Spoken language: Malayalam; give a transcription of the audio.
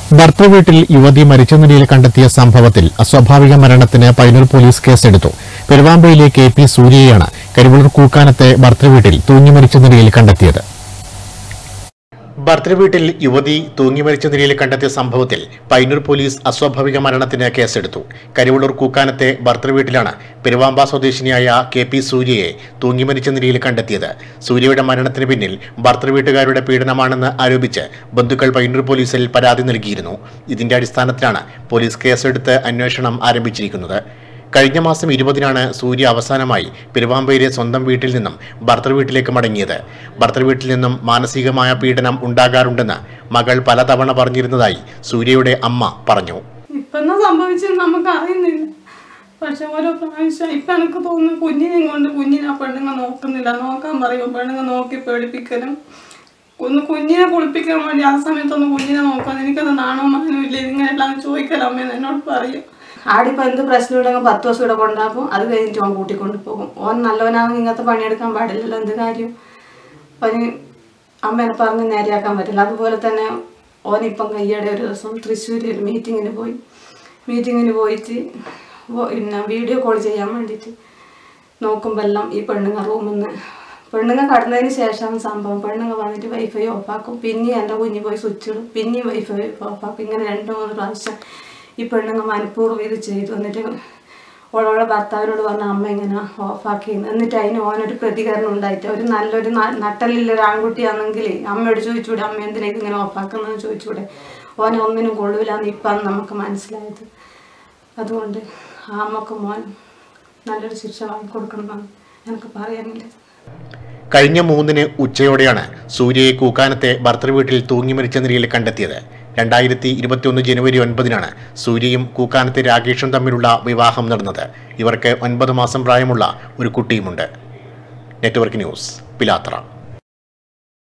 ഭർത്തൃവീട്ടിൽ യുവതി മരിച്ച നിലയിൽ കണ്ടെത്തിയ സംഭവത്തിൽ അസ്വാഭാവിക മരണത്തിന് പൈനൂർ പോലീസ് കേസെടുത്തു പെരുവാമ്പയിലെ കെ പി സൂര്യയാണ് കരിവള്ളൂർ കൂക്കാനത്തെ ഭർത്തൃവീട്ടിൽ തൂങ്ങി മരിച്ച നിലയിൽ കണ്ടെത്തിയത് ഭർത്തൃവീട്ടിൽ യുവതി തൂങ്ങി മരിച്ച നിലയിൽ കണ്ടെത്തിയ സംഭവത്തിൽ പൈനൂർ പോലീസ് അസ്വാഭാവിക മരണത്തിന് കേസെടുത്തു കരിവള്ളൂർ കൂക്കാനത്തെ ഭർത്തൃവീട്ടിലാണ് പെരുവാമ്പ സ്വദേശിനിയായ കെ പി സൂര്യയെ തൂങ്ങി മരിച്ച നിലയിൽ കണ്ടെത്തിയത് സൂര്യയുടെ മരണത്തിന് പിന്നിൽ ഭർത്തൃവീട്ടുകാരുടെ പീഡനമാണെന്ന് ആരോപിച്ച് ബന്ധുക്കൾ പൈനൂർ പോലീസിൽ പരാതി നൽകിയിരുന്നു ഇതിന്റെ അടിസ്ഥാനത്തിലാണ് പോലീസ് കേസെടുത്ത് അന്വേഷണം ആരംഭിച്ചിരിക്കുന്നത് കഴിഞ്ഞ മാസം ഇരുപതിനാണ് സൂര്യ അവസാനമായി പെരുവാമ്പയിലെ സ്വന്തം വീട്ടിൽ നിന്നും ഭർത്തൃ വീട്ടിലേക്ക് മടങ്ങിയത് ഭർത്തൃ വീട്ടിൽ നിന്നും മാനസികമായ പീഡനം ഉണ്ടാകാറുണ്ടെന്ന് മകൾ പലതവണ പറഞ്ഞിരുന്നതായി സൂര്യയുടെ അമ്മ പറഞ്ഞു ഇപ്പെന്നാ സംഭവിച്ചത് നമുക്ക് അറിയുന്നില്ല പക്ഷെ ഓരോ പ്രാവശ്യം ഇപ്പം എനിക്ക് തോന്നുന്നു കുഞ്ഞിനെയും കൊണ്ട് കുഞ്ഞിനെ ആ പെണ്ണുങ്ങൾ നോക്കുന്നില്ല നോക്കാൻ പറയും പെണ്ണുങ്ങൾ നോക്കി പേടിപ്പിക്കലും ഒന്ന് കുഞ്ഞിനെ കുളിപ്പിക്കാൻ വേണ്ടി ആ സമയത്തൊന്ന് കുഞ്ഞിനെ നോക്കാൻ എനിക്കത് നാണോ മാനോ ഇല്ല ഇതിങ്ങനെല്ലാം ചോദിക്കല അമ്മയെന്ന് എന്നോട് പറയും ആടിപ്പോൾ എന്ത് പ്രശ്നം ഉണ്ടെങ്കിൽ പത്ത് ദിവസം ഇവിടെ കൊണ്ടാക്കും അത് കഴിഞ്ഞിട്ട് ഓൻ കൂട്ടിക്കൊണ്ട് പോകും ഓൻ നല്ലവനാണെങ്കിൽ ഇങ്ങനത്തെ പണിയെടുക്കാൻ പാടില്ലല്ലോ എന്ത് കാര്യം അവന് അമ്മേനെ പറഞ്ഞ് നേരെയാക്കാൻ പറ്റില്ല അതുപോലെ തന്നെ ഓനിപ്പം കയ്യടെ ഒരു ദിവസം തൃശ്ശൂർ ഒരു മീറ്റിങ്ങിന് പോയി മീറ്റിങ്ങിന് പോയിട്ട് വോ- പിന്നെ വീഡിയോ കോൾ ചെയ്യാൻ വേണ്ടിയിട്ട് നോക്കുമ്പോൾ എല്ലാം ഈ പെണ്ണുങ്ങ റൂമിൽ നിന്ന് പെണ്ണുങ്ങ കടന്നതിന് ശേഷം സംഭവം പെണ്ണുങ്ങ വന്നിട്ട് വൈഫൈ ഓഫാക്കും പിന്നെയും എൻ്റെ കുഞ്ഞ് പോയി സ്വിച്ച് ഇടും പിന്നെയും വൈഫൈ ഓഫാക്കും ഇങ്ങനെ രണ്ട് മൂന്ന് പ്രാവശ്യം ഈ പെണ്ണുങ്ങ മനഃപൂർവ്വം ഇത് ചെയ്തു എന്നിട്ട് ഓളോടെ ഭർത്താവിനോട് പറഞ്ഞ അമ്മ ഇങ്ങനെ ഓഫാക്കി എന്നിട്ട് അതിന് ഓനൊരു പ്രതികരണം ഉണ്ടായിട്ട് ഒരു നല്ലൊരു ന- നട്ടലുള്ള ഒരു ആൺകുട്ടിയാണെങ്കിൽ അമ്മയോട് ചോദിച്ചൂടെ അമ്മ എന്തിനാ ഇതിങ്ങനെ ഓഫാക്കുന്നതെന്ന് ചോദിച്ചൂടെ ഓനെ ഒന്നിനും കൊള്ളൂലെന്ന് ഇപ്പം നമുക്ക് മനസ്സിലായത് അതുകൊണ്ട് ആ അമ്മക്ക് മോൻ നല്ലൊരു ശിക്ഷ വാങ്ങിക്കൊടുക്കണമെന്നാണ് എനിക്ക് പറയാനുള്ളത് കഴിഞ്ഞ മൂന്നിന് ഉച്ചയോടെയാണ് സൂര്യയെ കൂക്കാനത്തെ ഭർത്തൃവീട്ടിൽ തൂങ്ങി മരിച്ച നിലയിൽ കണ്ടെത്തിയത് രണ്ടായിരത്തി ഇരുപത്തിയൊന്ന് ജനുവരി ഒൻപതിനാണ് സൂര്യയും കൂക്കാനത്തെ രാകേഷും തമ്മിലുള്ള വിവാഹം നടന്നത് ഇവർക്ക് ഒൻപത് മാസം പ്രായമുള്ള ഒരു കുട്ടിയുമുണ്ട് നെറ്റ്വർക്ക് ന്യൂസ് പിലാത്ര